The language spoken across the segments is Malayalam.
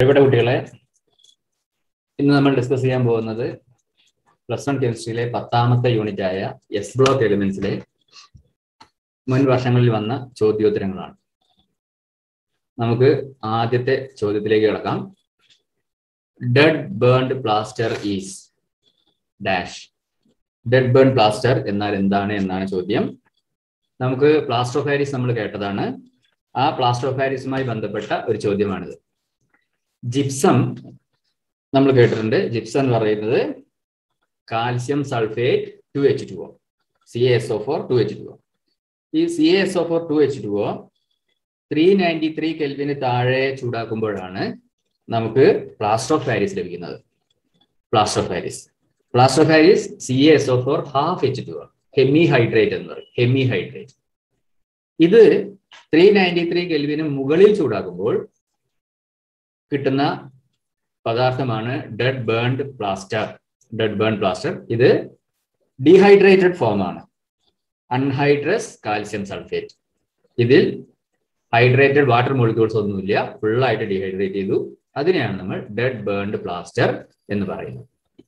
പ്രിയപ്പെട്ട കുട്ടികളെ ഇന്ന് നമ്മൾ ഡിസ്കസ് ചെയ്യാൻ പോകുന്നത് പ്ലസ് വൺ കെമിസ്ട്രിയിലെ പത്താമത്തെ യൂണിറ്റ് ആയ എസ് ബ്ലോക്ക് എലിമെന്റ്സിലെ മുൻ വർഷങ്ങളിൽ വന്ന ചോദ്യോത്തരങ്ങളാണ് നമുക്ക് ആദ്യത്തെ ചോദ്യത്തിലേക്ക് കിടക്കാം dead burned plaster is dash dead burn plaster എന്നാൽ എന്താണ് എന്നാണ് ചോദ്യം നമുക്ക് പ്ലാസ്റ്റർ ഓഫ് പാരീസ് നമ്മൾ കേട്ടതാണ് ആ പ്ലാസ്റ്റർ ഓഫ് പാരീസുമായി ബന്ധപ്പെട്ട ഒരു ചോദ്യമാണിത് ജിപ്സം നമ്മൾ കേട്ടിട്ടുണ്ട് ജിപ്സം എന്ന് പറയുന്നത് calcium sulphate two H two O C S O four two H two O ഈ C S O four two H two O three ninety three കെൽവിന് താഴെ ചൂടാക്കുമ്പോഴാണ് നമുക്ക് പ്ലാസ്റ്റർ ഓഫ് പാരീസ് ലഭിക്കുന്നത് plaster of Paris plaster of Paris C S O four half H two O hemihydrate എന്ന് പറയും ഹെമി ഹൈഡ്രേറ്റ് ഇത് ത്രീ നയൻറ്റി ത്രീ കെൽവിന് മുകളിൽ ചൂടാക്കുമ്പോൾ കിട്ടുന്ന പദാർത്ഥമാണ് dead burned plaster dead burn plaster ഇത് ഡീഹൈഡ്രേറ്റഡ് ഫോം ആണ് അൺഹൈഡ്രസ് കാൽസ്യം സൾഫേറ്റ് ഇതിൽ ഹൈഡ്രേറ്റഡ് വാട്ടർ മോളിക്യൂൾസ് ഒന്നുമില്ല ഫുള്ളായിട്ട് ഡീഹൈഡ്രേറ്റ് ചെയ്തു അതിനെയാണ് നമ്മൾ ഡെഡ് ബേൺഡ് പ്ലാസ്റ്റർ എന്ന് പറയുന്നത്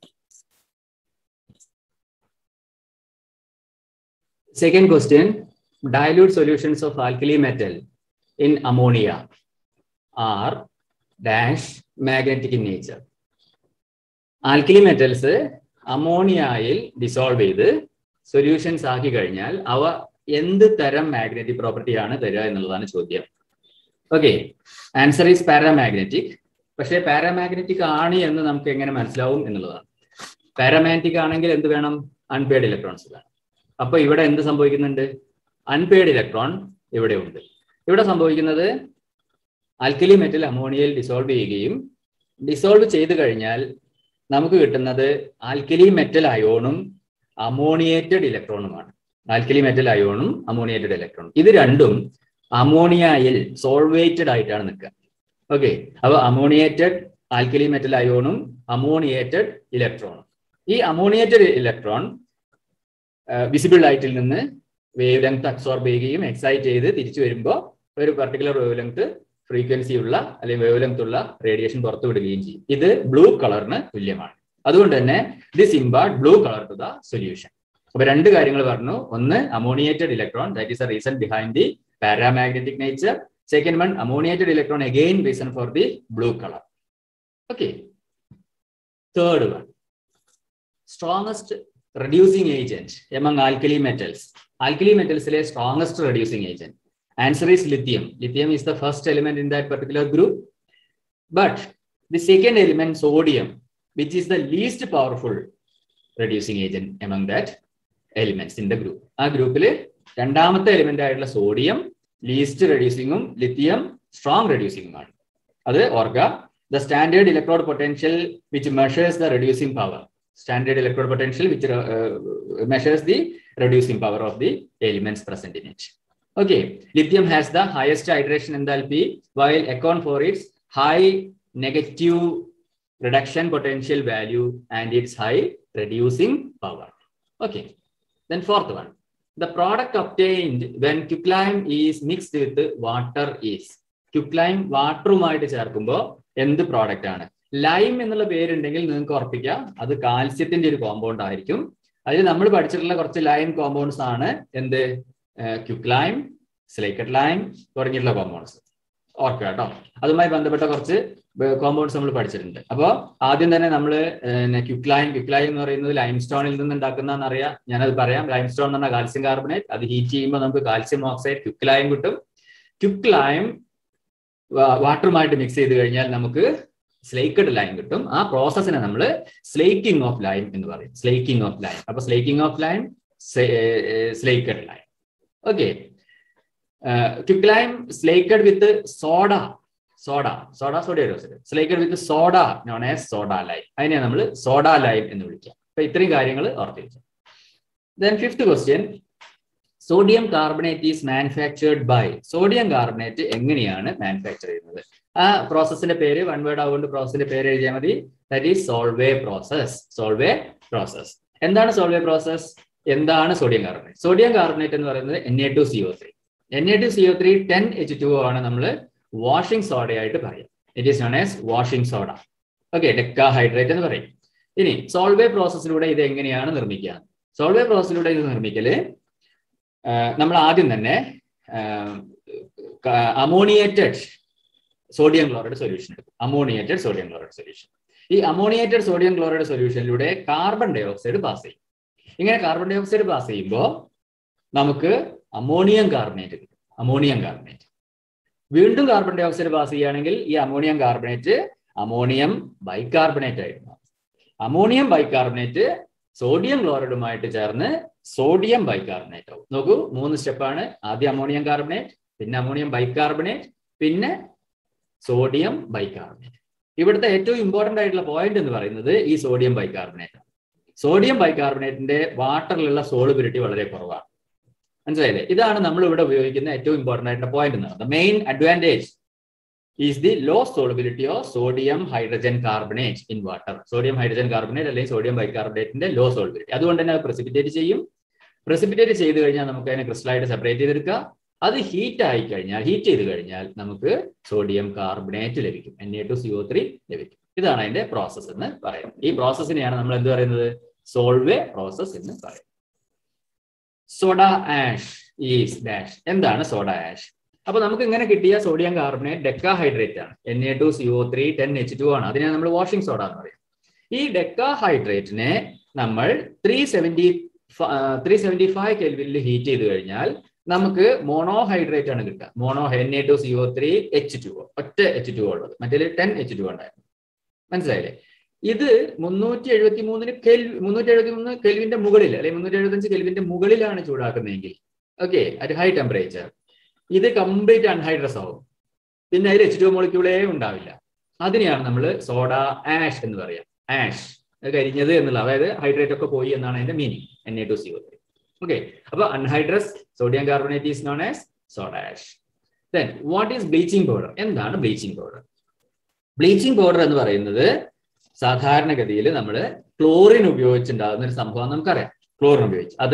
second question dilute solutions of alkali metal in ammonia are dash magnetic in nature. Alkali metals അമോണിയയിൽ ഡിസോൾവ് ചെയ്ത് സൊല്യൂഷൻസ് ആക്കി കഴിഞ്ഞാൽ അവ എന്ത് തരം മാഗ്നറ്റിക് പ്രോപ്പർട്ടിയാണ് തരിക എന്നുള്ളതാണ് ചോദ്യം ഓക്കെ ആൻസർ ഈസ് പാരാമാഗ്നറ്റിക് പക്ഷേ പാരാമാഗ്നറ്റിക് ആണ് എന്ന് നമുക്ക് എങ്ങനെ മനസ്സിലാവും എന്നുള്ളതാണ് പാരാമാഗ്നറ്റിക് ആണെങ്കിൽ എന്ത് വേണം അൺപെയ്ഡ് ഇലക്ട്രോൺസ് വേണം അപ്പൊ ഇവിടെ എന്ത് സംഭവിക്കുന്നുണ്ട് അൺപെയ്ഡ് ഇലക്ട്രോൺ ഇവിടെ ഉണ്ട് ഇവിടെ സംഭവിക്കുന്നത് ആൽക്കലി മെറ്റൽ അമോണിയയിൽ ഡിസോൾവ് ചെയ്യുകയും ഡിസോൾവ് ചെയ്തു കഴിഞ്ഞാൽ നമുക്ക് കിട്ടുന്നത് ആൽക്കലി മെറ്റൽ അയോണും അമോണിയേറ്റഡ് ഇലക്ട്രോണുമാണ് ആൽക്കലി മെറ്റൽ അയോണും അമോണിയേറ്റഡ് ഇലക്ട്രോണും ഇത് രണ്ടും അമോണിയയിൽ സോൾവേറ്റഡ് ആയിട്ടാണ് നിൽക്കുക ഓക്കെ അപ്പൊ അമോണിയേറ്റഡ് ആൽക്കലി മെറ്റൽ അയോണും അമോണിയേറ്റഡ് ഇലക്ട്രോണും ഈ അമോണിയേറ്റഡ് ഇലക്ട്രോൺ വിസിബിൾ ലൈറ്റിൽ നിന്ന് വേവ് ലെങ്ത് അബ്സോർബ് ചെയ്യുകയും എക്സൈറ്റ് ചെയ്ത് തിരിച്ചു വരുമ്പോൾ ഒരു പർട്ടിക്കുലർ വേവ് ലെങ്ത് ഫ്രീക്വൻസി ഉള്ള അല്ലെങ്കിൽ വേവ് ലെങ്ത് ഉള്ള റേഡിയേഷൻ പുറത്തു വിടുകയും ചെയ്യും ഇത് ബ്ലൂ കളറിന് തുല്യമാണ് അതുകൊണ്ട് തന്നെ this impart blue colour to the solution അപ്പൊ രണ്ട് കാര്യങ്ങൾ പറഞ്ഞു ഒന്ന് ammoniated electron that is a reason behind the paramagnetic nature second one ammoniated electron again reason for the blue colour okay third one strongest reducing agent among alkali metals. Alkali metals is the strongest reducing agent. Answer is lithium. Lithium is the first element in that particular group. But the second element, sodium, which is the least powerful reducing agent among that elements in the group. ആ ഗ്രൂപ്പിൽ രണ്ടാമത്തെ എലിമെന്റ് ആയിട്ടുള്ള സോഡിയം ലീസ്റ്റ് റെഡ്യൂസിങ്ങും ലിത്തിയം സ്ട്രോങ് റെഡ്യൂസിങ്ങും ആണ് അത് ഓർക്കുക the standard electrode potential which measures the reducing power standard electrode potential which uh, measures the reducing power of the elements present in it. Okay, lithium has the highest hydration enthalpy while econ for its high negative reduction potential value and its high reducing power. Okay, then fourth one. The product obtained when quicklime is mixed with water is. Quicklime വാട്ടറുമായിട്ട് ചേർക്കുമ്പോൾ എന്ത് പ്രോഡക്റ്റ് ആണ് ലൈം എന്നുള്ള പേരുണ്ടെങ്കിൽ നിങ്ങൾക്ക് ഉറപ്പിക്കാം അത് കാൽസ്യത്തിന്റെ ഒരു കോമ്പൗണ്ട് ആയിരിക്കും അതിൽ നമ്മൾ പഠിച്ചിട്ടുള്ള കുറച്ച് ലൈം കോമ്പൗണ്ട്സ് ആണ് എന്ത് ക്യുക്ക് ലൈം സ്ലൈക്കറ്റ് ലൈം തുടങ്ങിയിട്ടുള്ള കോമ്പൗണ്ട്സ് ഓർക്കുക കേട്ടോ അതുമായി ബന്ധപ്പെട്ട കുറച്ച് കോമ്പൗണ്ട്സ് നമ്മൾ പഠിച്ചിട്ടുണ്ട് അപ്പോൾ ആദ്യം തന്നെ നമ്മൾ ക്യുക്ക് ലൈം ക്യുക്ക് ലൈം എന്ന് പറയുന്നത് ലൈം സ്റ്റോണിൽ നിന്ന് ഉണ്ടാക്കുന്നതെന്ന് അറിയാം ഞാനത് പറയാം ലൈം സ്റ്റോൺ എന്ന് പറഞ്ഞാൽ കാൽസ്യം കാർബണേറ്റ് അത് ഹീറ്റ് ചെയ്യുമ്പോൾ നമുക്ക് കാൽസ്യം ഓക്സൈഡ് ക്യുക്ക് ലൈം കിട്ടും ക്യുക്ക് ലൈം വാട്ടറുമായിട്ട് മിക്സ് ചെയ്ത് കഴിഞ്ഞാൽ നമുക്ക് സ്ലേക്കഡ് ലൈം കിട്ടും ആ പ്രോസസ്സിനെ നമ്മൾ സ്ലേക്കിംഗ് ഓഫ് ലൈം എന്ന് പറയും സ്ലേക്കിംഗ് ഓഫ് ലൈം അപ്പൊ slaking of lime slaked lime okay quicklime slaked with soda soda soda സോഡിയോസിഡ് slaked with soda known as soda lime അതിനെ നമ്മൾ സോഡ ലൈം എന്ന് വിളിക്കാം അപ്പൊ ഇത്രയും കാര്യങ്ങൾ ഓർത്തിരിക്കും then fifth question sodium carbonate is manufactured by sodium carbonate എങ്ങനെയാണ് മാനുഫാക്ചർ ചെയ്യുന്നത് ആ പ്രോസസ്സിന്റെ പേര് വൺ വേർഡ് ആവുകൊണ്ട് പ്രോസസ്സിന്റെ പേര് എഴുതിയാൽ മതി that is Solvay process Solvay process എന്താണ് സോൾവേ പ്രോസസ് എന്താണ് സോഡിയം കാർബണേറ്റ് സോഡിയം കാർബണേറ്റ് എന്ന് പറയുന്നത് N A two C O three N A two C O three ten H two ആണ് നമ്മൾ വാഷിംഗ് സോഡയായിട്ട് പറയാം it is known as washing soda okay decahydrate എന്ന് പറയും ഇനി സോൾവേ പ്രോസസ്സിലൂടെ ഇത് എങ്ങനെയാണ് നിർമ്മിക്കുക സോൾവേ പ്രോസസ്സിലൂടെ ഇത് നിർമ്മിക്കല് നമ്മൾ ആദ്യം തന്നെ അമോണിയേറ്റഡ് സോഡിയം ക്ലോറൈഡ് സൊല്യൂഷൻ എടുക്കും അമോണിയേറ്റഡ് സോഡിയം ക്ലോറൈഡ് സൊല്യൂഷൻ ഈ അമോണിയേറ്റഡ് സോഡിയം ക്ലോറൈഡ് സൊല്യൂഷനിലൂടെ കാർബൺ ഡൈ ഓക്സൈഡ് പാസ് ചെയ്യും ഇങ്ങനെ കാർബൺ ഡൈ ഓക്സൈഡ് പാസ് ചെയ്യുമ്പോൾ നമുക്ക് അമോണിയം കാർബണേറ്റ് കിട്ടും അമോണിയം കാർബണേറ്റ് വീണ്ടും കാർബൺ ഡൈ ഓക്സൈഡ് പാസ് ചെയ്യുകയാണെങ്കിൽ ഈ അമോണിയം കാർബണേറ്റ് അമോണിയം ബൈകാർബണേറ്റ് ആയിരുന്നു അമോണിയം ബൈകാർബണേറ്റ് സോഡിയം ക്ലോറൈഡുമായിട്ട് ചേർന്ന് സോഡിയം ബൈകാർബണേറ്റ് ആവും നോക്കൂ മൂന്ന് സ്റ്റെപ്പാണ് ആദ്യം അമോണിയം കാർബണേറ്റ് പിന്നെ അമോണിയം ബൈകാർബണേറ്റ് പിന്നെ സോഡിയം ബൈകാർബണേറ്റ് ഇവിടുത്തെ ഏറ്റവും ഇമ്പോർട്ടന്റ് ആയിട്ടുള്ള പോയിന്റ് എന്ന് പറയുന്നത് ഈ സോഡിയം ബൈകാർബണേറ്റ് ആണ് സോഡിയം ബൈകാർബണേറ്റിന്റെ വാട്ടറിലുള്ള സോളിബിലിറ്റി വളരെ കുറവാണ് മനസ്സിലായില്ലേ ഇതാണ് നമ്മൾ ഇവിടെ ഉപയോഗിക്കുന്ന ഏറ്റവും ഇമ്പോർട്ടന്റ് ആയിട്ടുള്ള പോയിന്റ് എന്ന് പറയുന്നത് main advantage is the low solubility of sodium hydrogen carbonate in water sodium hydrogen carbonate അല്ലെങ്കിൽ സോഡിയം ബൈകാർബണേറ്റിന്റെ ലോ സോളിബിലിറ്റി അതുകൊണ്ട് തന്നെ അത് പ്രസിപ്പിറ്റേറ്റ് ചെയ്യും പ്രസിപ്പിറ്റേറ്റ് ചെയ്ത് കഴിഞ്ഞാൽ നമുക്ക് അതിനെ ക്രിസ്റ്റലായിട്ട് സെപ്പറേറ്റ് ചെയ്തെടുക്കാം അത് ഹീറ്റ് ആയി കഴിഞ്ഞാൽ ഹീറ്റ് ചെയ്ത് കഴിഞ്ഞാൽ നമുക്ക് സോഡിയം കാർബണേറ്റ് ലഭിക്കും N A two C O three ലഭിക്കും ഇതാണ് അതിന്റെ പ്രോസസ്സ് എന്ന് പറയുന്നത് ഈ പ്രോസസ്സിനെയാണ് നമ്മൾ എന്ത് പറയുന്നത് സോൾവേ പ്രോസസ് എന്ന് പറയുന്നത് സോഡ ആഷ് ഈസ് ഡാഷ് എന്താണ് സോഡ ആഷ് അപ്പൊ നമുക്ക് ഇങ്ങനെ കിട്ടിയ സോഡിയം കാർബണേറ്റ് ഡെക്കാഹൈഡ്രേറ്റ് ആണ് N A two C O three ten H two ആണ് അതിനെ നമ്മൾ വാഷിംഗ് സോഡ എന്ന് പറയും ഈ ഡെക്കാഹൈഡ്രേറ്റിനെ നമ്മൾ three seventy three seventy five കെൽവിനിൽ ഹീറ്റ് ചെയ്ത് കഴിഞ്ഞാൽ നമുക്ക് മോണോഹൈഡ്രേറ്റ് ആണ് കിട്ടുക mono N A two C O three H two ഒറ്റ എച്ച് ടു ഉള്ളത് മറ്റേ ടെൻ എച്ച് ടു ഉണ്ടായിരുന്നു മനസ്സിലായില്ലേ ഇത് മുന്നൂറ്റി എഴുപത്തി മൂന്നിന് കെൽ മുന്നൂറ്റി എഴുപത്തി മൂന്ന് കെൽവിന്റെ മുകളിൽ അല്ലെങ്കിൽ മുന്നൂറ്റി എഴുപത്തഞ്ച് കെൽവിന്റെ മുകളിലാണ് ചൂടാക്കുന്നതെങ്കിൽ ഓക്കെ അറ്റ് ഹൈ ടെമ്പറേച്ചർ ഇത് കംപ്ലീറ്റ് അൺഹൈഡ്രസ് ആവും പിന്നെ അതിൽ എച്ച് ടു മോളിക്യൂളേ ഉണ്ടാവില്ല അതിനെയാണ് നമ്മൾ സോഡ ആഷ് എന്ന് പറയാം ആഷ് കരിഞ്ഞത് എന്നുള്ള അതായത് ഹൈഡ്രേറ്റ് ഒക്കെ പോയി എന്നാണ് അതിന്റെ meaning N A two C O three okay അപ്പൊ anhydrous sodium carbonate is known as soda ash then what is bleaching powder എന്താണ് ബ്ലീച്ചിങ് പൗഡർ ബ്ലീച്ചിങ് പൗഡർ എന്ന് പറയുന്നത് സാധാരണഗതിയിൽ നമ്മൾ ക്ലോറിൻ ഉപയോഗിച്ചുണ്ടാകുന്ന ഒരു സംഭവം നമുക്കറിയാം ക്ലോറിൻ ഉപയോഗിച്ച് അത്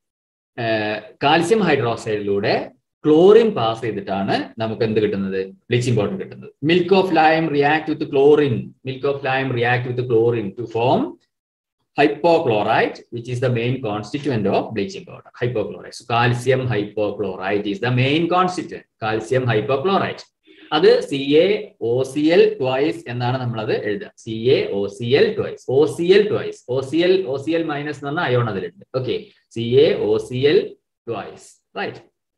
കാൽസ്യം ഹൈഡ്രോക്സൈഡിലൂടെ ക്ലോറിൻ പാസ് ചെയ്തിട്ടാണ് നമുക്ക് എന്ത് കിട്ടുന്നത് ബ്ലീച്ചിങ് പൗഡർ കിട്ടുന്നത് milk of lime react with chlorine milk of lime react with chlorine to form hypochlorite, which is the main constituent of bleaching powder. Hypochlorite. So calcium hypochlorite is the main constituent. Calcium hypochlorite. അത് C A O C L twice എന്നാണ് നമ്മൾ അത് എഴുതുക C A O C L twice O C L twice O C L O C L minus എന്ന് പറഞ്ഞാൽ അയോൺ അതിലുണ്ട് okay C A O C L twice right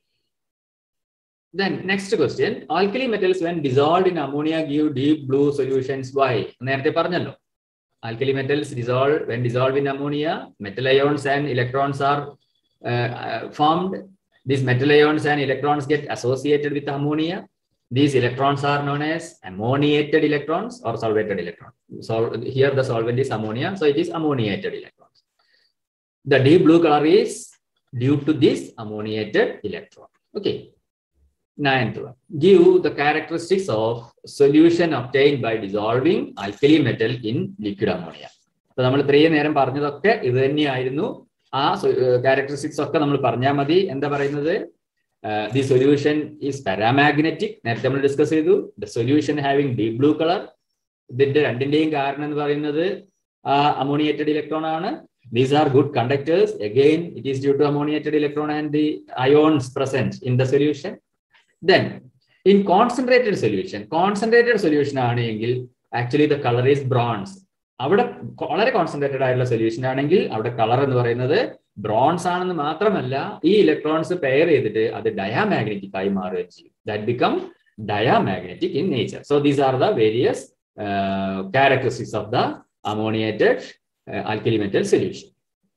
Then next question, alkali metals when dissolved in ammonia give deep blue solutions. Why? നേരത്തെ പറഞ്ഞല്ലോ alkali metals dissolve when dissolved in ammonia metal ions and electrons are uh, uh, formed these metal ions and electrons get associated with ammonia these electrons are known as ammoniated electrons or solvated electrons so here the solvent is ammonia so it is ammoniated electrons the deep blue color is due to this ammoniated electron okay Ninth one, give the characteristics of solution obtained by dissolving alkali metal in liquid ammonia. അപ്പൊ നമ്മൾ ഇത്രയും നേരം പറഞ്ഞതൊക്കെ ഇത് തന്നെയായിരുന്നു ആ ക്യാരക്ടറിസ്റ്റിക്സ് ഒക്കെ നമ്മൾ പറഞ്ഞാൽ മതി എന്താ പറയുന്നത് ദി സൊല്യൂഷൻ ഈസ് പാരാമാഗ്നറ്റിക് നേരത്തെ നമ്മൾ ഡിസ്കസ് ചെയ്തു the solution having deep blue colour ഇതിന്റെ രണ്ടിന്റെയും കാരണം എന്ന് പറയുന്നത് ആ അമോണിയേറ്റഡ് ഇലക്ട്രോൺ ആണ് these are good conductors again it is due to ammoniated electron and the ions present in the solution then in concentrated solution concentrated solution ആണെങ്കിൽ actually the colour is bronze അവിടെ വളരെ കോൺസെൻട്രേറ്റഡ് ആയിട്ടുള്ള സൊല്യൂഷൻ ആണെങ്കിൽ അവിടെ കളർ എന്ന് പറയുന്നത് ബ്രോൺസ് ആണെന്ന് മാത്രമല്ല ഈ ഇലക്ട്രോൺസ് പെയർ ചെയ്തിട്ട് അത് ഡയാമാഗ്നറ്റിക് ആയി മാറുകയും ചെയ്യും that become diamagnetic in nature so these are the various characteristics of the ammoniated alkali metal solution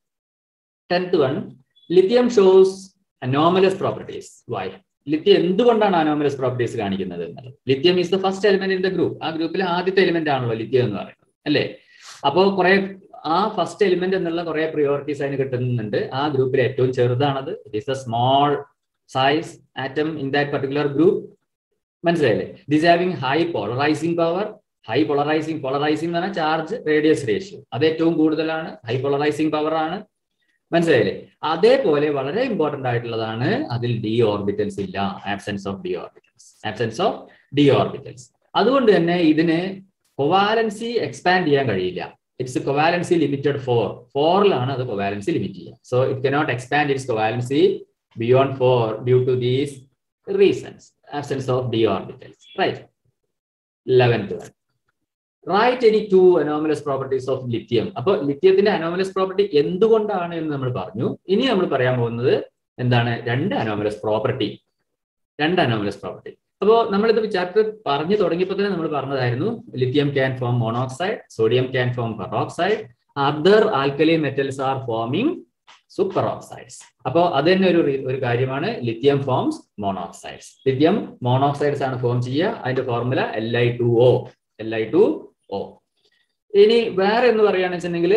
tenth one lithium shows anomalous properties why lithium എന്തുകൊണ്ടാണ് അനോമലസ് പ്രോപ്പർട്ടീസ് കാണിക്കുന്നത് എന്നുള്ളത് lithium is the first element in the group ആ ഗ്രൂപ്പിലെ ആദ്യത്തെ എലിമെന്റ് ആണല്ലോ ലിത്യം എന്ന് പറയുന്നത് അല്ലേ അപ്പോൾ കുറെ ആ ഫസ്റ്റ് എലിമെന്റ് എന്നുള്ള കുറെ പ്രിയോറിറ്റീസ് അതിന് കിട്ടുന്നുണ്ട് ആ ഗ്രൂപ്പിൽ ഏറ്റവും ചെറുതാണത് it is the small size atom in that particular group മനസ്സിലായില്ലേ this having high polarising power high polarising polarising എന്ന് പറഞ്ഞാൽ ചാർജ് റേഡിയസ് റേഷ്യോ അത് ഏറ്റവും കൂടുതലാണ് ഹൈ പോളറൈസിംഗ് പവർ ആണ് മനസ്സിലായില്ലേ അതേപോലെ വളരെ ഇമ്പോർട്ടന്റ് ആയിട്ടുള്ളതാണ് അതിൽ ഡി ഓർബിറ്റൽസ് ഇല്ല absence of D orbitals absence of D orbitals അതുകൊണ്ട് തന്നെ ഇതിന് കൊവാലൻസി എക്സ്പാൻഡ് ചെയ്യാൻ കഴിയില്ല ഇറ്റ്സ് കൊവാലൻസി ലിമിറ്റഡ് ഫോർ ഫോറിലാണ് അത് കൊവാലൻസി ലിമിറ്റ് ചെയ്യുക so it cannot expand its covalency beyond four due to these reasons absence of D orbitals right eleventh one right any two anomalous properties of lithium അപ്പോൾ ലിത്യത്തിന്റെ അനോമലസ് പ്രോപ്പർട്ടി എന്തുകൊണ്ടാണ് എന്ന് നമ്മൾ പറഞ്ഞു ഇനി നമ്മൾ പറയാൻ പോകുന്നത് എന്താണ് രണ്ട് അനോമലസ് പ്രോപ്പർട്ടി രണ്ട് അനോമലസ് പ്രോപ്പർട്ടി അപ്പോൾ നമ്മളിത് ചാപ്റ്റർ പറഞ്ഞു തുടങ്ങിയപ്പോൾ തന്നെ നമ്മൾ പറഞ്ഞതായിരുന്നു lithium can form monoxide sodium can form peroxide other alkali metals are forming superoxides അപ്പോൾ അത് തന്നെ ഒരു ഒരു കാര്യമാണ് lithium forms monoxides lithium monoxides ആണ് ഫോം ചെയ്യുക അതിന്റെ formula L I two O L I two O ഇനി വേറെ എന്ന് പറയുകയാണെന്ന് വെച്ചിട്ടുണ്ടെങ്കിൽ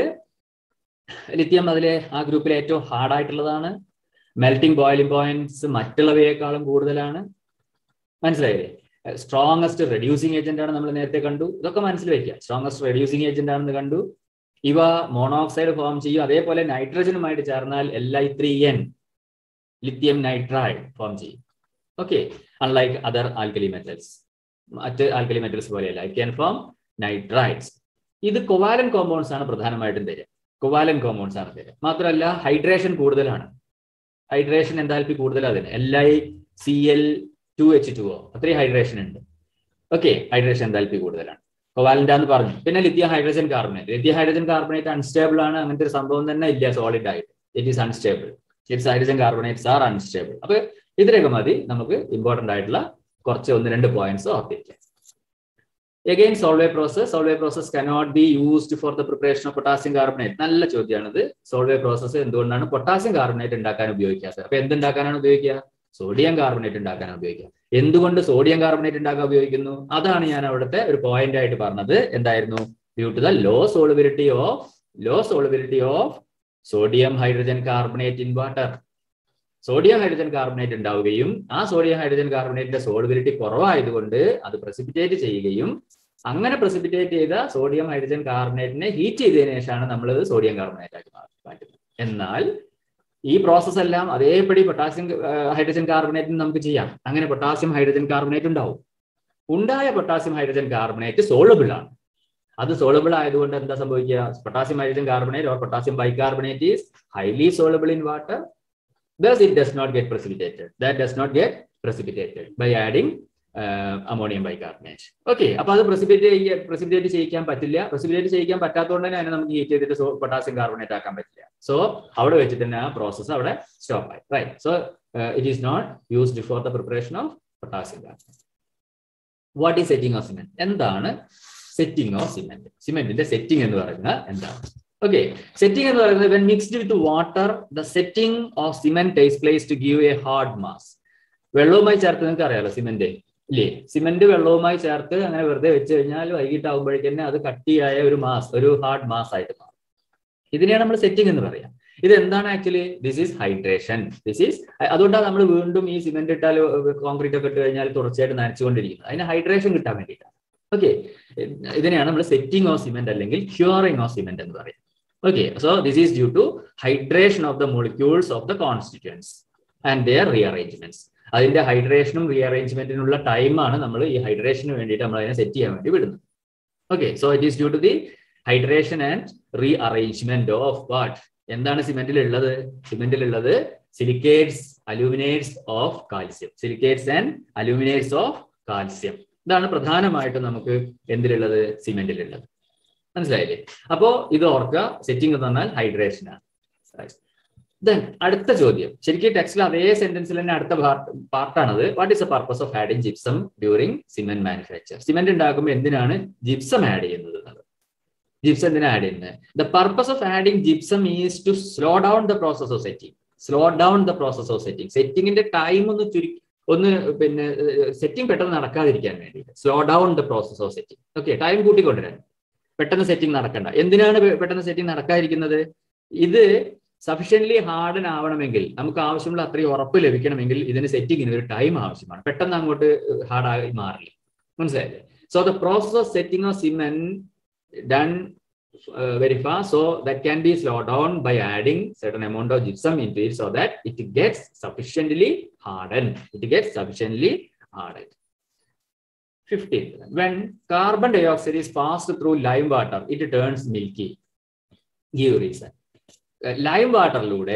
ലിത്യം അതിലെ ആ ഗ്രൂപ്പിലെ ഏറ്റവും ഹാർഡ് ആയിട്ടുള്ളതാണ് മെൽറ്റിംഗ് ബോയിലിംഗ് പോയിന്റ്സ് മറ്റുള്ളവയേക്കാളും കൂടുതലാണ് മനസ്സിലായില്ലേ സ്ട്രോങ്ങസ്റ്റ് റെഡ്യൂസിങ് ഏജന്റ് ആണ് നമ്മൾ നേരത്തെ കണ്ടു ഇതൊക്കെ മനസ്സിൽ വെക്കുക സ്ട്രോങ്ങസ്റ്റ് റെഡ്യൂസിങ് ഏജന്റ് ആണെന്ന് കണ്ടു ഇവ മോണോക്സൈഡ് ഫോം ചെയ്യും അതേപോലെ നൈട്രജനുമായിട്ട് ചേർന്നാൽ L I three N lithium nitride form ചെയ്യും okay unlike other alkali metals മറ്റ് ആൽക്കലി മെറ്റൽസ് പോലെയല്ല ഐ ക്യാൻ ഫോം നൈട്രൈഡ്സ് ഇത് കൊവാലൻ കോമ്പൗണ്ട്സ് ആണ് പ്രധാനമായിട്ടും തരിക കൊവാലൻ കോമ്പൗണ്ട്സ് ആണ് തരിക മാത്രമല്ല ഹൈഡ്രേഷൻ കൂടുതലാണ് ഹൈഡ്രേഷൻ എന്താൽപ്പി കൂടുതലാണ് അതിന് L I C L two H two O അത്രയും ഹൈഡ്രേഷൻ ഉണ്ട് ഓക്കെ ഹൈഡ്രേഷൻ എന്താൽപ്പി കൂടുതലാണ് കൊവാലന്റ് എന്ന് പറഞ്ഞു പിന്നെ lithium hydrogen carbonate lithium hydrogen carbonate unstable ആണ് അങ്ങനത്തെ ഒരു സംഭവം തന്നെ ഇല്ല സോളിഡ് ആയിട്ട് it is unstable it's hydrogen carbonates are unstable അപ്പൊ ഇതിനൊക്കെ മതി നമുക്ക് ഇമ്പോർട്ടന്റ് ആയിട്ടുള്ള കുറച്ച് ഒന്ന് രണ്ട് പോയിന്റ്സ് ഓർത്തിരിക്കാം again Solvay process Solvay process cannot be used for the preparation of potassium carbonate നല്ല ചോദ്യമാണിത് സോൾവേ പ്രോസസ് എന്തുകൊണ്ടാണ് പൊട്ടാസ്യം കാർബണേറ്റ് ഉണ്ടാക്കാൻ ഉപയോഗിക്കാത്തത് അപ്പൊ എന്തുണ്ടാക്കാനാണ് ഉപയോഗിക്കുക സോഡിയം കാർബണേറ്റ് ഉണ്ടാക്കാനാണ് ഉപയോഗിക്കുക എന്തുകൊണ്ട് സോഡിയം കാർബണേറ്റ് ഉണ്ടാക്കാൻ ഉപയോഗിക്കുന്നു അതാണ് ഞാൻ അവിടുത്തെ ഒരു പോയിന്റ് ആയിട്ട് പറഞ്ഞത് എന്തായിരുന്നു due to the low solubility of low solubility of sodium hydrogen carbonate in water sodium hydrogen carbonate ഉണ്ടാവുകയും ആ സോഡിയം ഹൈഡ്രജൻ കാർബണേറ്റിന്റെ സോളിബിലിറ്റി കുറവായതുകൊണ്ട് അത് പ്രസിപ്പിറ്റേറ്റ് ചെയ്യുകയും അങ്ങനെ പ്രസിപ്പിറ്റേറ്റ് ചെയ്ത സോഡിയം ഹൈഡ്രജൻ കാർബണേറ്റിനെ ഹീറ്റ് ചെയ്തതിനു ശേഷമാണ് നമ്മൾ സോഡിയം കാർബണേറ്റ് ആക്കി മാറ്റുന്നത് എന്നാൽ ഈ പ്രോസസ് എല്ലാം അതേപടി പൊട്ടാസ്യം ഹൈഡ്രജൻ കാർബണേറ്റ് നമുക്ക് ചെയ്യാം അങ്ങനെ പൊട്ടാസ്യം ഹൈഡ്രജൻ കാർബണേറ്റ് ഉണ്ടാവും ഉണ്ടായ പൊട്ടാസ്യം ഹൈഡ്രജൻ കാർബണേറ്റ് സോളബിൾ ആണ് അത് സോളബിൾ ആയതുകൊണ്ട് എന്താ സംഭവിക്കുക potassium hydrogen carbonate or potassium bicarbonate is highly soluble in water thus it does not get precipitated that does not get precipitated by adding uh, ammonium bicarbonate okay അപ്പൊ അത് പ്രസിപ്പിറ്റേറ്റ് പ്രസിപ്പിറ്റേറ്റ് ചെയ്യിക്കാൻ പറ്റില്ല പ്രസിപ്പിറ്റേറ്റ് ചെയ്യിക്കാൻ പറ്റാത്തതുകൊണ്ട് തന്നെ അതിനെ നമുക്ക് ഹീറ്റ് ചെയ്തിട്ട് പൊട്ടാസ്യം കാർബണേറ്റ് ആക്കാൻ പറ്റില്ല സോ അവിടെ വെച്ചിട്ട് തന്നെ ആ പ്രോസസ് അവിടെ സ്റ്റോപ്പ് ആയി right so it is not used for the preparation of potassium carbonate what is setting of cement എന്താണ് സെറ്റിംഗ് ഓഫ് സിമെന്റ് സിമെന്റിന്റെ സെറ്റിംഗ് എന്ന് പറയുന്നത് എന്താണ് ഓക്കെ സെറ്റിംഗ് എന്ന് പറയുന്നത് when mixed with water the setting of cement takes place to give a hard mass വെള്ളവുമായി ചേർത്ത് നിങ്ങൾക്ക് അറിയാലോ സിമെന്റ് ഇല്ലേ സിമെന്റ് വെള്ളവുമായി ചേർത്ത് അങ്ങനെ വെറുതെ വെച്ച് കഴിഞ്ഞാൽ വൈകിട്ടാകുമ്പോഴേക്ക് തന്നെ അത് കട്ടിയായ ഒരു മാസ് ഒരു ഹാർഡ് മാസ് ആയിട്ട് മാറും ഇതിനെയാണ് നമ്മൾ സെറ്റിംഗ് എന്ന് പറയാം ഇത് എന്താണ് actually this is hydration this is അതുകൊണ്ടാണ് നമ്മൾ വീണ്ടും ഈ സിമെന്റ് ഇട്ടാൽ കോൺക്രീറ്റ് ഒക്കെ ഇട്ട് കഴിഞ്ഞാൽ തുടർച്ചയായിട്ട് നനച്ചുകൊണ്ടിരിക്കുന്നത് അതിന് ഹൈഡ്രേഷൻ കിട്ടാൻ വേണ്ടിയിട്ടാണ് ഓക്കെ ഇതിനെയാണ് നമ്മൾ സെറ്റിംഗ് ഓഫ് സിമെന്റ് അല്ലെങ്കിൽ ക്യൂറിംഗ് ഓഫ് സിമെന്റ് എന്ന് പറയുന്നത് Okay, so this is due to hydration of the molecules of the constituents and their rearrangements. അതിന്റെ ഹൈഡ്രേഷനും റീഅറേഞ്ച്മെന്റിനുള്ള ടൈമാണ് നമ്മൾ ഈ ഹൈഡ്രേഷന് വേണ്ടിയിട്ട് നമ്മൾ അതിനെ സെറ്റ് ചെയ്യാൻ വേണ്ടി വിടുന്നത് okay so it is due to the hydration and rearrangement of what എന്താണ് സിമെന്റിൽ ഉള്ളത് സിമെന്റിൽ ഉള്ളത് silicates aluminates of calcium silicates and aluminates of calcium ഇതാണ് പ്രധാനമായിട്ടും നമുക്ക് എന്തിലുള്ളത് സിമെന്റിലുള്ളത് മനസ്സിലായില്ലേ അപ്പോ ഇത് ഓർക്കുക സെറ്റിംഗ് എന്ന് പറഞ്ഞാൽ ഹൈഡ്രേഷൻ ആണ് ദെൻ അടുത്ത ചോദ്യം ശരിക്കും ടെക്സ്റ്റിൽ അതേ സെന്റൻസിൽ തന്നെ അടുത്ത പാർട്ടാണത് what is a purpose of adding gypsum during cement manufacture cement ഉണ്ടാക്കുമ്പോൾ എന്തിനാണ് ജിപ്സം ആഡ് ചെയ്യുന്നത് എന്നുള്ളത് ജിപ്സം എന്തിനാ ആഡ് ചെയ്യുന്നത് the purpose of adding gypsum is to slow down the process of setting slow down the process of setting സെറ്റിംഗിന്റെ ടൈം ഒന്ന് ചുരുക്കി ഒന്ന് പിന്നെ സെറ്റിംഗ് പെട്ടെന്ന് നടക്കാതിരിക്കാൻ വേണ്ടിയിട്ട് slow down the process of setting okay time കൂട്ടിക്കൊണ്ടുവരാൻ പെട്ടെന്ന് സെറ്റിംഗ് നടക്കണ്ട എന്തിനാണ് പെട്ടെന്ന് സെറ്റിംഗ് നടക്കാതിരിക്കുന്നത് ഇത് സഫീഷ്യൻലി ഹാർഡൻ ആവണമെങ്കിൽ നമുക്ക് ആവശ്യമുള്ള അത്രയും ഉറപ്പ് ലഭിക്കണമെങ്കിൽ ഇതിന് സെറ്റിങ്ങിന് ഒരു ടൈം ആവശ്യമാണ് പെട്ടെന്ന് അങ്ങോട്ട് ഹാർഡായി മാറില്ല മനസ്സിലായില്ലേ so the process of setting of cement done very fast so that can be slowed down by adding certain amount of gypsum into it so that it gets sufficiently hardened it gets sufficiently hardened fifteen when carbon dioxide is passed through lime water it turns milky give reason lime വാട്ടറിലൂടെ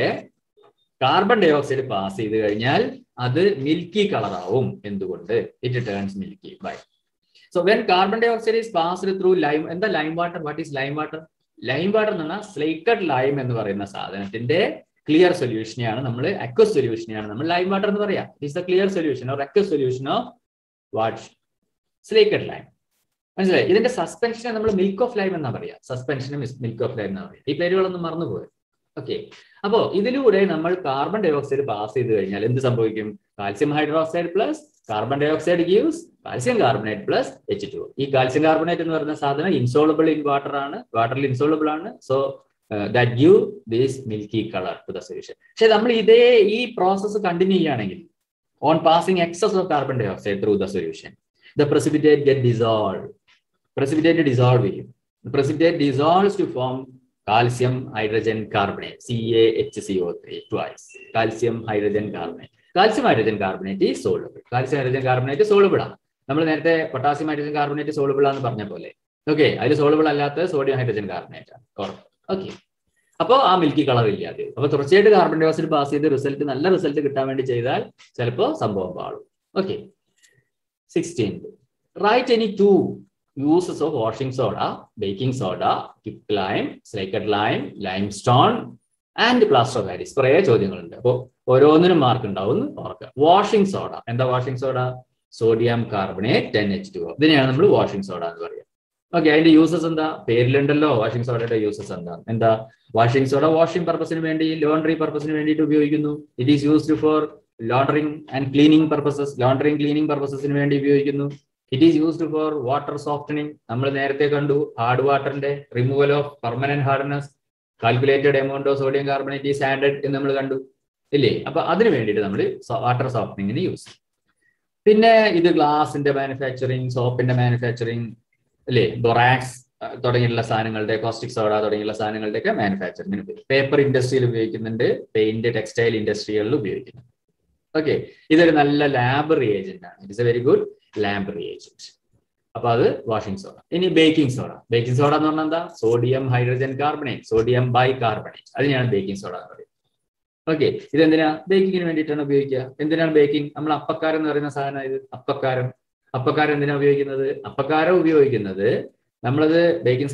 കാർബൺ ഡയോക്സൈഡ് പാസ് ചെയ്ത് കഴിഞ്ഞാൽ അത് മിൽക്കി കളറാവും എന്തുകൊണ്ട് it turns milky by so when carbon dioxide is passed through lime എന്താ lime water what is lime water lime water എന്ന് പറഞ്ഞാൽ സ്ലേക്കഡ് ലൈം എന്ന് പറയുന്ന സാധനത്തിന്റെ ക്ലിയർ സൊല്യൂഷനെയാണ് നമ്മൾ അക്വസ് സൊല്യൂഷനെയാണ് നമ്മൾ ലൈം വാട്ടർ എന്ന് പറയാം it the clear solution or aqueous solution of what slaked lime മനസ്സിലായി ഇതിന്റെ സസ്പെൻഷനെ നമ്മൾ മിൽക്ക് ഓഫ് ലൈം എന്നാ പറയാ സസ്പെൻഷനും മിൽക്ക് ഓഫ് ലൈം എന്നാ പറയാ ഈ പേരുകളൊന്നും മറന്നുപോയി ഓക്കെ അപ്പോ ഇതിലൂടെ നമ്മൾ കാർബൺ ഡയോക്സൈഡ് പാസ് ചെയ്ത് കഴിഞ്ഞാൽ എന്ത് സംഭവിക്കും calcium hydroxide plus carbon dioxide gives calcium carbonate plus H two ഈ കാൽസ്യം കാർബണേറ്റ് എന്ന് പറയുന്ന സാധനം ഇൻസോളബിൾ ഇൻ വാട്ടർ ആണ് വാട്ടറിൽ ഇൻസോളബിൾ ആണ് so that give this milky colour to the solution പക്ഷെ നമ്മൾ ഇതേ ഈ പ്രോസസ്സ് കണ്ടിന്യൂ ചെയ്യുകയാണെങ്കിൽ on passing excess of carbon dioxide through the solution the precipitate get dissolve precipitate dissolve ചെയ്യും precipitate dissolves to form calcium hydrogen carbonate C A H C O three twice calcium hydrogen carbonate calcium hydrogen carbonate ഈ soluble calcium hydrogen carbonate soluble ആണ് നമ്മൾ നേരത്തെ പൊട്ടാസ്യം ഹൈഡ്രജൻ കാർബണേറ്റ് സോളുബിൾ ആണെന്ന് പറഞ്ഞ പോലെ ഓക്കെ അതിൽ സോളുബിൾ അല്ലാത്ത സോഡിയം ഹൈഡ്രജൻ കാർബണേറ്റ് ആണ് ഓക്കെ അപ്പോൾ ആ മിൽക്കി കളർ ഇല്ലാതെ അപ്പൊ തുടർച്ചയായിട്ട് കാർബൺ ഡയോക്സൈഡ് പാസ് ചെയ്ത് റിസൾട്ട് നല്ല റിസൾട്ട് കിട്ടാൻ വേണ്ടി ചെയ്താൽ ചിലപ്പോൾ സംഭവം പാടും okay sixteen right any two uses of washing soda baking soda quick lime slaked lime lime stone and plaster of Paris കുറേ ചോദ്യങ്ങളുണ്ട് അപ്പോൾ ഓരോന്നിനും മാർക്ക് ഉണ്ടാവും ഓർക്കുക വാഷിംഗ് സോഡ എന്താ washing soda sodium carbonate ten H two ഇതിനെയാണ് നമ്മൾ വാഷിംഗ് സോഡ എന്ന് പറയുക ഓക്കെ അതിന്റെ യൂസസ് എന്താ പേരിലുണ്ടല്ലോ വാഷിംഗ് സോഡയുടെ യൂസസ് എന്താ എന്താ വാഷിംഗ് സോഡ വാഷിംഗ് പർപ്പസിന് വേണ്ടി ലോണ്ടറി പർപ്പസിന് വേണ്ടിയിട്ട് ഉപയോഗിക്കുന്നു it is used for laundering and cleaning purposes laundering cleaning പർപ്പസസിന് വേണ്ടി ഉപയോഗിക്കുന്നു it is used for water softening നമ്മൾ നേരത്തെ കണ്ടു ഹാർഡ് വാട്ടറിന്റെ removal of permanent hardness calculated amount of sodium carbonate is added എന്ന് നമ്മൾ കണ്ടു ഇല്ലേ അപ്പൊ അതിന് വേണ്ടിയിട്ട് നമ്മൾ വാട്ടർ സോഫ്റ്റനിങ്ങിന് യൂസ് ചെയ്യും പിന്നെ ഇത് ഗ്ലാസിന്റെ മാനുഫാക്ചറിങ് സോപ്പിന്റെ മാനുഫാക്ചറിങ് അല്ലേ ബൊറാക്സ് തുടങ്ങിയുള്ള സാധനങ്ങളുടെ കോസ്റ്റിക് സോഡ തുടങ്ങിയുള്ള സാധനങ്ങളുടെ ഒക്കെ മാനുഫാക്ചറിങ്ങിന് ഉപയോഗിക്കും പേപ്പർ ഇൻഡസ്ട്രിയിൽ ഉപയോഗിക്കുന്നുണ്ട് പെയിന്റ് ടെക്സ്റ്റൈൽ ഇൻഡസ്ട്രികളിൽ ഉപയോഗിക്കുന്നുണ്ട് ഓക്കെ ഇതൊരു നല്ല ലാബ് റിയേജന്റ് ആണ് it's a very good lab reagent അപ്പൊ അത് വാഷിംഗ് സോഡ ഇനി ബേക്കിംഗ് സോഡ ബേക്കിംഗ് സോഡ എന്ന് പറഞ്ഞാൽ എന്താ sodium hydrogen carbonate sodium bicarbonate അതിനെയാണ് ബേക്കിംഗ് സോഡ എന്ന് പറയുന്നത് ഓക്കെ ഇതെന്തിനാ ബേക്കിങ്ങിന് വേണ്ടിയിട്ടാണ് ഉപയോഗിക്കുക എന്തിനാണ് ബേക്കിംഗ് നമ്മൾ അപ്പക്കാരം എന്ന് പറയുന്ന സാധനം ഇത് അപ്പക്കാരം അപ്പക്കാരം എന്തിനാ ഉപയോഗിക്കുന്നത് അപ്പക്കാരം ഉപയോഗിക്കുന്നത് നമ്മളത് ബേക്കിംഗ്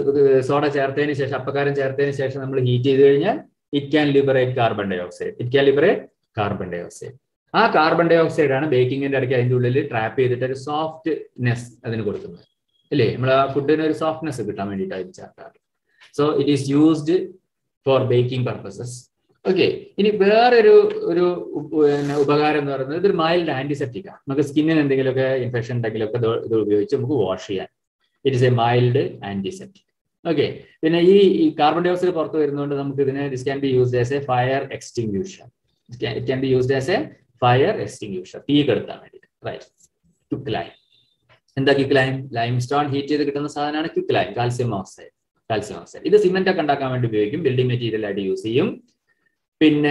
സോഡ ചേർത്തതിന് ശേഷം അപ്പക്കാരം ചേർത്തതിന് ശേഷം നമ്മൾ ഹീറ്റ് ചെയ്ത് കഴിഞ്ഞാൽ it can liberate carbon dioxide it can liberate carbon dioxide ആ കാർബൺ ഡൈ ഓക്സൈഡ് ആണ് ബേക്കിങ്ങിന്റെ ഇടയ്ക്ക് അതിന്റെ ഉള്ളിൽ ട്രാപ്പ് ചെയ്തിട്ട് ഒരു സോഫ്റ്റ്നെസ് അതിന് കൊടുക്കുന്നത് അല്ലേ നമ്മൾ ആ ഫുഡിന് ഒരു സോഫ്റ്റ്നെസ് കിട്ടാൻ വേണ്ടിയിട്ട് അതിന് ചേർക്കാറ് so it is used for baking purposes okay ഇനി വേറൊരു ഒരു പിന്നെ ഉപകാരം എന്ന് പറയുന്നത് ഇതൊരു മൈൽഡ് ആന്റിസെപ്റ്റിക് ആണ് നമുക്ക് സ്കിന്നിന് എന്തെങ്കിലുമൊക്കെ ഇൻഫെക്ഷൻ ഉണ്ടെങ്കിലൊക്കെ ഇത് ഉപയോഗിച്ച് നമുക്ക് വാഷ് ചെയ്യാൻ it is a mild antiseptic okay പിന്നെ ഈ കാർബൺ ഡൈ ഓക്സൈഡ് പുറത്ത് വരുന്നതുകൊണ്ട് നമുക്ക് ഇതിനെ this can be used as a fire extinguisher it can be used as a fire extinguisher തീ കെടുത്താൻ വേണ്ടിയിട്ട് റൈറ്റ് ക്വിക്ക് ലൈം എന്താ quick lime lime stone heat ചെയ്ത് കിട്ടുന്ന സാധനമാണ് quick lime calcium oxide calcium oxide ഇത് സിമെന്റ് ഒക്കെ ഉണ്ടാക്കാൻ വേണ്ടി ഉപയോഗിക്കും ബിൽഡിംഗ് മെറ്റീരിയൽ ആയിട്ട് യൂസ് ചെയ്യും പിന്നെ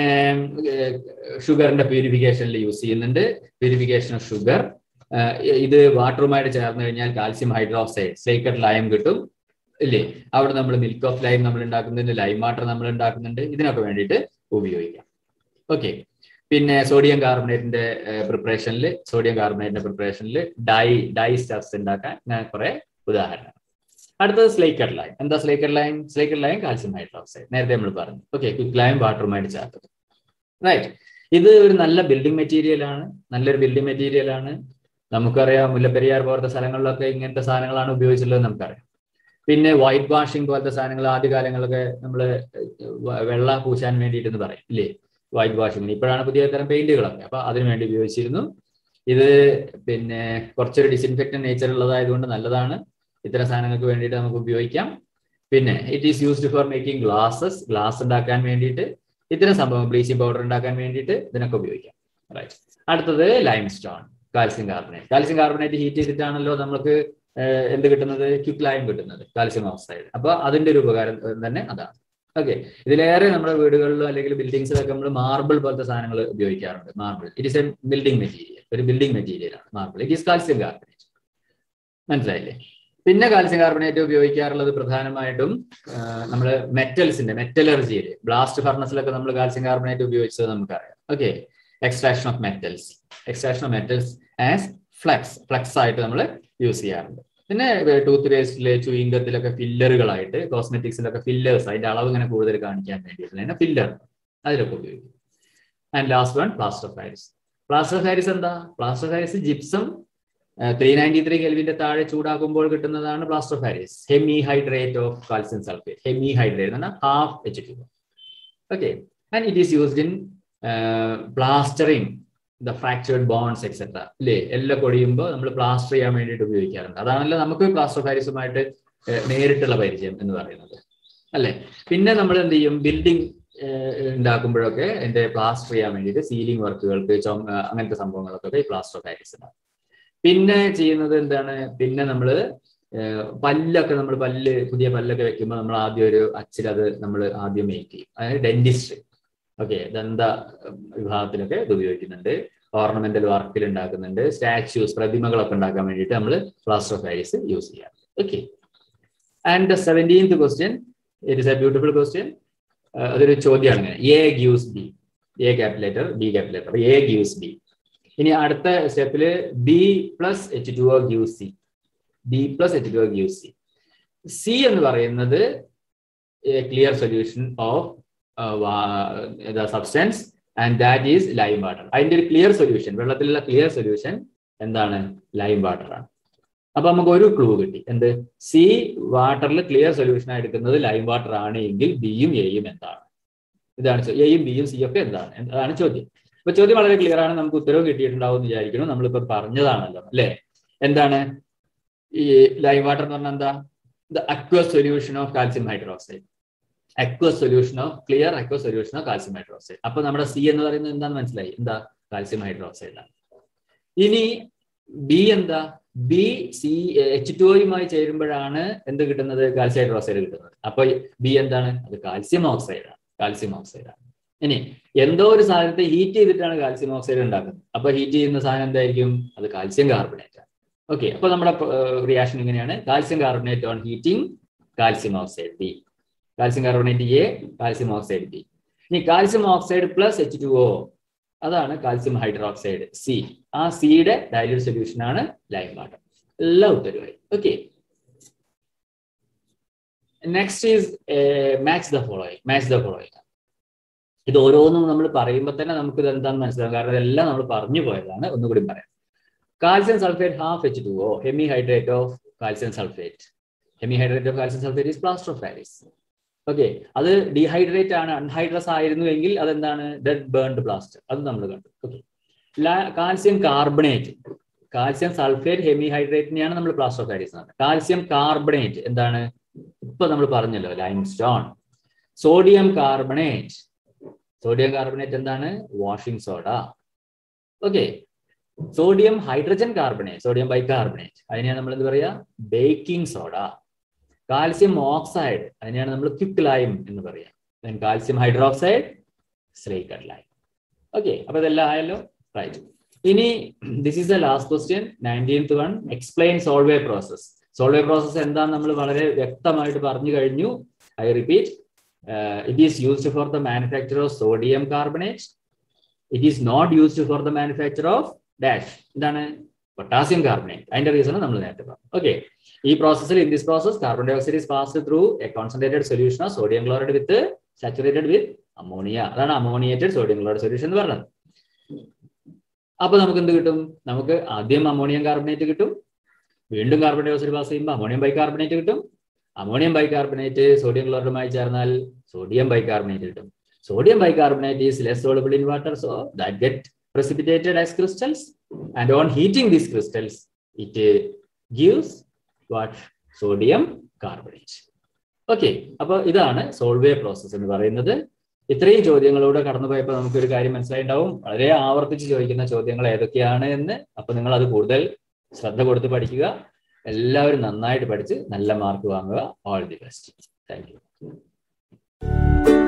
ഷുഗറിന്റെ പ്യൂരിഫിക്കേഷനിൽ യൂസ് ചെയ്യുന്നുണ്ട് പ്യൂരിഫിക്കേഷൻ ഓഫ് ഷുഗർ ഇത് വാട്ടറുമായിട്ട് ചേർന്ന് കഴിഞ്ഞാൽ കാൽസ്യം ഹൈഡ്രോക്സൈഡ് സ്ലേക്കഡ് ലൈം കിട്ടും ഇല്ലേ അവിടെ നമ്മൾ മിൽക്ക് ഓഫ് ലൈം നമ്മൾ ഉണ്ടാക്കുന്നുണ്ട് ലൈം വാട്ടർ നമ്മൾ ഉണ്ടാക്കുന്നുണ്ട് ഇതിനൊക്കെ വേണ്ടിയിട്ട് ഉപയോഗിക്കാം ഓക്കെ പിന്നെ സോഡിയം കാർബണേറ്റിന്റെ പ്രിപ്പറേഷനിൽ സോഡിയം കാർബണേറ്റിന്റെ പ്രിപ്പറേഷനിൽ ഡൈ ഡൈ സ്റ്റഫ്സ് ഉണ്ടാക്കാൻ ഞാൻ കുറെ ഉദാഹരണം അടുത്തത് സ്ലേക്കർ ലൈൻ എന്താ slaked lime slaked lime calcium hydroxide നേരത്തെ നമ്മൾ പറഞ്ഞു ഓക്കെ ക്വിക്ക് ലൈൻ വാട്ടറുമായിട്ട് ചേർത്തത് റൈറ്റ് ഇത് ഒരു നല്ല ബിൽഡിംഗ് മെറ്റീരിയൽ ആണ് നല്ലൊരു ബിൽഡിംഗ് മെറ്റീരിയൽ ആണ് നമുക്കറിയാം മുല്ലപ്പെരിയാർ പോലത്തെ സ്ഥലങ്ങളിലൊക്കെ ഇങ്ങനത്തെ സാധനങ്ങളാണ് ഉപയോഗിച്ചിട്ടുള്ളത് നമുക്കറിയാം പിന്നെ വൈറ്റ് വാഷിംഗ് പോലത്തെ സാധനങ്ങൾ ആദ്യകാലങ്ങളിലൊക്കെ നമ്മൾ വെള്ള പൂശാൻ വേണ്ടിയിട്ടെന്ന് പറയും ഇല്ലേ വൈറ്റ് വാഷിംഗ് ഇപ്പോഴാണ് പുതിയ തരം പെയിന്റുകളൊക്കെ അപ്പൊ അതിനു വേണ്ടി ഉപയോഗിച്ചിരുന്നു ഇത് പിന്നെ കുറച്ചൊരു ഡിസിൻഫെക്റ്റൻ നേച്ചർ ഉള്ളതായതുകൊണ്ട് നല്ലതാണ് ഇത്തരം സാധനങ്ങൾക്ക് വേണ്ടിയിട്ട് നമുക്ക് ഉപയോഗിക്കാം പിന്നെ it is used for making glasses glass ഉണ്ടാക്കാൻ വേണ്ടിയിട്ട് ഇത്തരം സംഭവം ബ്ലീച്ചിങ് പൗഡർ ഉണ്ടാക്കാൻ വേണ്ടിയിട്ട് ഇതിനൊക്കെ ഉപയോഗിക്കാം റൈറ്റ് അടുത്തത് lime stone calcium carbonate calcium carbonate heat ചെയ്തിട്ടാണല്ലോ നമുക്ക് എന്ത് കിട്ടുന്നത് ക്വിക്ക് ലൈം കിട്ടുന്നത് കാൽസ്യം ഓക്സൈഡ് അപ്പൊ അതിന്റെ ഒരു ഉപകാരം തന്നെ അതാണ് ഓക്കെ ഇതിലേറെ നമ്മുടെ വീടുകളിലോ അല്ലെങ്കിൽ ബിൽഡിങ്സിലൊക്കെ നമ്മൾ മാർബിൾ പോലത്തെ സാധനങ്ങൾ ഉപയോഗിക്കാറുണ്ട് marble it is a building material ഒരു ബിൽഡിംഗ് മെറ്റീരിയൽ ആണ് marble it is calcium carbonate മനസ്സിലായില്ലേ പിന്നെ കാൽസ്യം കാർബണേറ്റ് ഉപയോഗിക്കാറുള്ളത് പ്രധാനമായിട്ടും നമ്മൾ മെറ്റൽസിന്റെ മെറ്റലർജിയിൽ ബ്ലാസ്റ്റ് ഫർണസിലൊക്കെ നമ്മൾ കാൽസ്യം കാർബണേറ്റ് ഉപയോഗിച്ചത് നമുക്കറിയാം okay extraction of metals extraction of metals as flux flux ആയിട്ട് നമ്മൾ യൂസ് ചെയ്യാറുണ്ട് പിന്നെ ടൂത്ത് പേസ്റ്റിലെ ചുയിങ്കത്തിലൊക്കെ ഫില്ലറുകളായിട്ട് കോസ്മെറ്റിക്സിലൊക്കെ ഫില്ലേഴ്സ് അതിന്റെ അളവ് ഇങ്ങനെ കൂടുതൽ കാണിക്കാൻ വേണ്ടിയിട്ട് ഫില്ലർ അതിലൊക്കെ ഉപയോഗിക്കും and last one plaster of Paris plaster of Paris എന്താ plaster of Paris gypsum three ninety three കെൽവിന്റെ താഴെ ചൂടാക്കുമ്പോൾ കിട്ടുന്നതാണ് plaster of Paris hemihydrate of calcium sulphate hemihydrate എന്ന് പറഞ്ഞാൽ half H two okay and it is used in plastering the fractured bones etcetera അല്ലേ എല്ലാം കൊടിയുമ്പോൾ നമ്മൾ പ്ലാസ്റ്റർ ചെയ്യാൻ വേണ്ടിയിട്ട് ഉപയോഗിക്കാറുണ്ട് അതാണല്ലോ നമുക്ക് പ്ലാസ്റ്റർ ഓഫ് പാരിസുമായിട്ട് നേരിട്ടുള്ള പരിചയം എന്ന് പറയുന്നത് അല്ലെ പിന്നെ നമ്മൾ എന്ത് ചെയ്യും ബിൽഡിംഗ് ഉണ്ടാക്കുമ്പോഴൊക്കെ എന്റെ പ്ലാസ്റ്റർ ചെയ്യാൻ വേണ്ടിയിട്ട് സീലിംഗ് വർക്കുകൾക്ക് അങ്ങനത്തെ സംഭവങ്ങളൊക്കെ ഈ പ്ലാസ്റ്റർ ഓഫ് പാരിസ് ഉണ്ടാകും പിന്നെ ചെയ്യുന്നത് എന്താണ് പിന്നെ നമ്മൾ പല്ലൊക്കെ നമ്മൾ പല്ല് പുതിയ പല്ലൊക്കെ വെക്കുമ്പോൾ നമ്മൾ ആദ്യം ഒരു അച്ചിൽ അത് നമ്മൾ ആദ്യം മേക്ക് ചെയ്യും അതായത് ഡെന്റിസ്ട്രി ഓക്കെ ദന്ത വിഭാഗത്തിലൊക്കെ ഇത് ഉപയോഗിക്കുന്നുണ്ട് ഓർണമെന്റൽ വർക്കിൽ ഉണ്ടാക്കുന്നുണ്ട് സ്റ്റാച്യൂസ് പ്രതിമകളൊക്കെ ഉണ്ടാക്കാൻ വേണ്ടിയിട്ട് നമ്മൾ പ്ലാസ്റ്റർ ഓഫ് പാരീസ് യൂസ് ചെയ്യാം okay and the seventeenth question it is a beautiful question അതൊരു ചോദ്യമാണ് ഇങ്ങനെ എ ഗ്യൂസ് ബി എ ക്യാപിറ്റലേറ്റർ ബി ക്യാപിറ്റലേറ്റർ എ ഗ്യൂസ് ബി ഇനി അടുത്ത സ്റ്റെപ്പില് B plus H two O gives C B plus H two O gives C C എന്ന് പറയുന്നത് clear solution of the substance and that is lime water അതിന്റെ ഒരു ക്ലിയർ സൊല്യൂഷൻ വെള്ളത്തിലുള്ള ക്ലിയർ സൊല്യൂഷൻ എന്താണ് ലൈം വാട്ടർ ആണ് അപ്പൊ നമുക്ക് ഒരു ക്ലൂ കിട്ടി എന്ത് സി വാട്ടറിൽ ക്ലിയർ സൊല്യൂഷൻ ആയി എടുക്കുന്നത് ലൈം വാട്ടർ ആണ് എങ്കിൽ ബിയും എയും എന്താണ് ഇതാണ് എയും ബിയും സി ഒക്കെ എന്താണ് അതാണ് ചോദ്യം അപ്പൊ ചോദ്യം വളരെ ക്ലിയർ ആണ് നമുക്ക് ഉത്തരവ് കിട്ടിയിട്ടുണ്ടാവും എന്ന് വിചാരിക്കണം നമ്മളിപ്പോ പറഞ്ഞതാണല്ലോ അല്ലെ എന്താണ് ഈ ലൈം വാട്ടർ എന്ന് പറഞ്ഞാൽ എന്താ the aqueous solution of calcium hydroxide aqueous solution of clear aqueous solution of calcium hydroxide അപ്പൊ നമ്മുടെ സി എന്ന് പറയുന്നത് എന്താന്ന് മനസ്സിലായി എന്താ കാൽസ്യം ഹൈഡ്രോക്സൈഡ് ആണ് ഇനി ബി എന്താ ബി സി എച്ച് ടു ഒയുമായി ചേരുമ്പോഴാണ് എന്ത് കിട്ടുന്നത് കാൽസ്യം ഹൈഡ്രോക്സൈഡ് കിട്ടുന്നത് അപ്പൊ ബി എന്താണ് അത് കാൽസ്യം ഓക്സൈഡ് ആണ് കാൽസ്യം ഓക്സൈഡ് ആണ് ഇനി എന്തോ ഒരു സാധനത്തെ ഹീറ്റ് ചെയ്തിട്ടാണ് കാൽസ്യം ഓക്സൈഡ് ഉണ്ടാക്കുന്നത് അപ്പൊ ഹീറ്റ് ചെയ്യുന്ന സാധനം എന്തായിരിക്കും അത് കാൽസ്യം കാർബണേറ്റ് ആണ് ഓക്കെ അപ്പൊ നമ്മുടെ റിയാക്ഷൻ ഇങ്ങനെയാണ് calcium carbonate on heating calcium oxide B calcium carbonate A calcium oxide B ഇനി calcium oxide plus H two O അതാണ് കാൽസ്യം ഹൈഡ്രോക്സൈഡ് സി ആ സിയുടെ ഡയലൂട്ട് സൊല്യൂഷൻ ആണ് ലൈം വാട്ടർ എല്ലാ ഉത്തരവായി okay next is match the following match the following ഇത് ഓരോന്നും നമ്മൾ പറയുമ്പോൾ തന്നെ നമുക്ക് ഇത് എന്താണെന്ന് മനസ്സിലാവും കാരണം ഇതെല്ലാം നമ്മൾ പറഞ്ഞു പോയതാണ് ഒന്നുകൂടി പറയാം calcium sulphate half H two O hemihydrate of calcium sulphate hemihydrate of calcium sulphate is plaster of Paris okay അത് ഡീഹൈഡ്രേറ്റ് ആണ് അൺഹൈഡ്രസ് ആയിരുന്നു എങ്കിൽ അതെന്താണ് ഡെഡ് ബേൺഡ് പ്ലാസ്റ്റർ അത് നമ്മൾ കണ്ടു okay calcium carbonate calcium sulphate ഹെമി ഹൈഡ്രേറ്റിനെയാണ് നമ്മൾ plaster of Paris calcium carbonate എന്താണ് ഇപ്പൊ നമ്മൾ പറഞ്ഞല്ലോ lime stone sodium carbonate sodium carbonate എന്താണ് washing soda okay sodium hydrogen carbonate sodium bicarbonate അതിനെയാണ് നമ്മൾ എന്ത് പറയാ ബേക്കിംഗ് സോഡ കാൽസ്യം ഓക്സൈഡ് അതിനെയാണ് നമ്മൾ ക്വിക്ക് ലൈം എന്ന് പറയാം calcium hydroxide slaked lime okay അപ്പൊ ഇതെല്ലാം ആയല്ലോ റൈറ്റ് ഇനി this is the last question nineteenth one explain Solvay process Solvay process എന്താന്ന് നമ്മൾ വളരെ വ്യക്തമായിട്ട് പറഞ്ഞു കഴിഞ്ഞു I repeat it is used for the manufacture of sodium carbonate it is not used for the manufacture of dash എന്താണ് പൊട്ടാസ്യം കാർബണേറ്റ് അതിന്റെ റീസൺ നമ്മൾ നേരത്തെ പറഞ്ഞു ഓക്കെ ഈ പ്രോസസ്സിൽ in this process carbon dioxide is passed through a concentrated solution of sodium chloride with saturated with ammonia അതാണ് അമോണിയേറ്റഡ് സോഡിയം ക്ലോറൈഡ് സൊല്യൂഷൻ എന്ന് പറഞ്ഞത് അപ്പൊ നമുക്ക് എന്ത് കിട്ടും നമുക്ക് ആദ്യം അമോണിയം കാർബണേറ്റ് കിട്ടും വീണ്ടും കാർബൺ ഡൈ ഓക്സൈഡ് പാസ് ചെയ്യുമ്പോൾ അമോണിയം ബൈകാർബണേറ്റ് കിട്ടും അമോണിയം ബൈകാർബണേറ്റ് സോഡിയം ക്ലോറൈഡുമായി ചേർന്നാൽ സോഡിയം ബൈകാർബണേറ്റ് കിട്ടും sodium bicarbonate is less soluble in water so that get precipitated as crystals and on heating these crystals it uh, gives what sodium carbonate okay അപ്പൊ ഇതാണ് സോൾവേ പ്രോസസ് എന്ന് പറയുന്നത് ഇത്രയും ചോദ്യങ്ങളൂടെ കടന്നുപോയപ്പോൾ നമുക്കൊരു കാര്യം മനസ്സിലായിണ്ടാവും വളരെ ആവർത്തിച്ച് ചോദിക്കുന്ന ചോദ്യങ്ങൾ ഏതൊക്കെയാണ് എന്ന് അപ്പൊ നിങ്ങൾ അത് കൂടുതൽ ശ്രദ്ധ കൊടുത്ത് പഠിക്കുക എല്ലാവരും നന്നായിട്ട് പഠിച്ച് നല്ല മാർക്ക് വാങ്ങുക all the best thank U